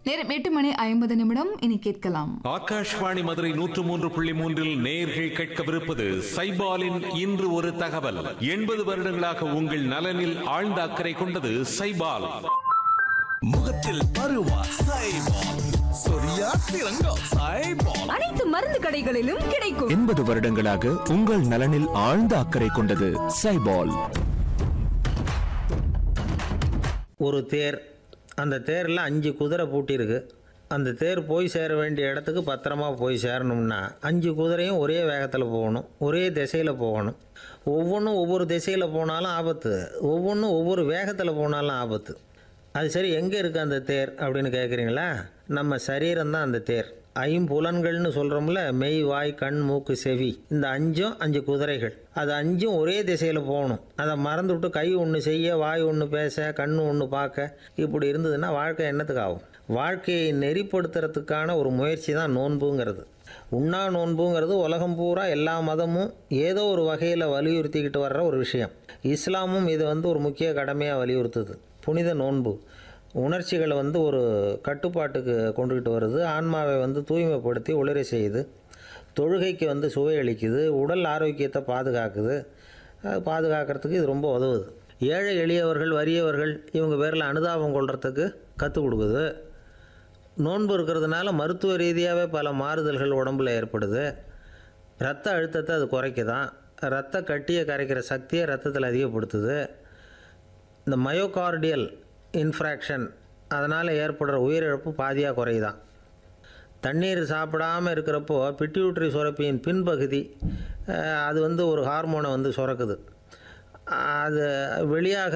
நேரம் எட்டு மணி ஐம்பது நிமிடம் இனி கேட்கலாம் ஆகாஷ்வாணி மதுரை நூற்று மூன்று புள்ளி மூன்றில் நேர்கள் கேட்கவிருப்பது சைபாலின் இன்று ஒரு தகவல் எண்பது வருடங்களாக உங்கள் நலனில் ஆழ்ந்த அக்கறை கொண்டது சைபால் முகத்தில் பருவா சைபால் சொரியா சிறங்கம் சைபால் அனைத்து மருந்து கடைகளிலும் கிடைக்கும் எண்பது வருடங்களாக உங்கள் நலனில் ஆழ்ந்த அக்கறை கொண்டது சைபால் ஒரு தேர் அந்த தேரில் அஞ்சு குதிரை பூட்டியிருக்கு அந்த தேர் போய் சேர வேண்டிய இடத்துக்கு பத்திரமா போய் சேரணும்னா அஞ்சு குதிரையும் ஒரே வேகத்தில் போகணும் ஒரே திசையில் போகணும் ஒவ்வொன்றும் ஒவ்வொரு திசையில் போனாலும் ஆபத்து ஒவ்வொன்றும் ஒவ்வொரு வேகத்தில் போனாலும் ஆபத்து அது சரி எங்கே இருக்குது அந்த தேர் அப்படின்னு கேட்குறீங்களா நம்ம சரீரம் தான் அந்த தேர் ஐம்புலன்கள்னு சொல்கிறோம்ல மெய் வாய் கண் மூக்கு செவி இந்த அஞ்சும் அஞ்சு குதிரைகள் அது அஞ்சும் ஒரே திசையில் போகணும் அதை மறந்துவிட்டு கை ஒன்று செய்ய வாய் ஒன்று பேச கண் ஒன்று பார்க்க இப்படி இருந்ததுன்னா வாழ்க்கை என்னத்துக்கு ஆகும் வாழ்க்கையை நெறிப்படுத்துறதுக்கான ஒரு முயற்சி தான் நோன்புங்கிறது உண்ணா நோன்புங்கிறது உலகம் பூரா எல்லா மதமும் ஏதோ ஒரு வகையில் வலியுறுத்திக்கிட்டு வர்ற ஒரு விஷயம் இஸ்லாமும் இதை வந்து ஒரு முக்கிய கடமையாக வலியுறுத்துது புனித நோன்பு உணர்ச்சிகளை வந்து ஒரு கட்டுப்பாட்டுக்கு கொண்டுக்கிட்டு வருது ஆன்மாவை வந்து தூய்மைப்படுத்தி ஒளிர செய்யுது தொழுகைக்கு வந்து சுவை அளிக்குது உடல் ஆரோக்கியத்தை பாதுகாக்குது அது பாதுகாக்கிறதுக்கு இது ரொம்ப உதவுது ஏழை எளியவர்கள் வறியவர்கள் இவங்க பேரில் அனுதாபம் கொள்றதுக்கு கற்றுக் கொடுக்குது நோன்பு இருக்கிறதுனால மருத்துவ ரீதியாகவே பல மாறுதல்கள் உடம்புல ஏற்படுது ரத்த அழுத்தத்தை அது குறைக்குதான் ரத்த கட்டியை கரைக்கிற சக்தியை ரத்தத்தில் அதிகப்படுத்துது இந்த மயோகார்டியல் இன்ஃப்ராக்ஷன் அதனால் ஏற்படுற உயிரிழப்பு பாதியாக குறையுதான் தண்ணீர் சாப்பிடாமல் இருக்கிறப்போ பிட்யூட்ரி சுரப்பியின் பின்பகுதி அஹ், அது வந்து ஒரு ஹார்மோனை வந்து சுரக்குது அது வெளியாக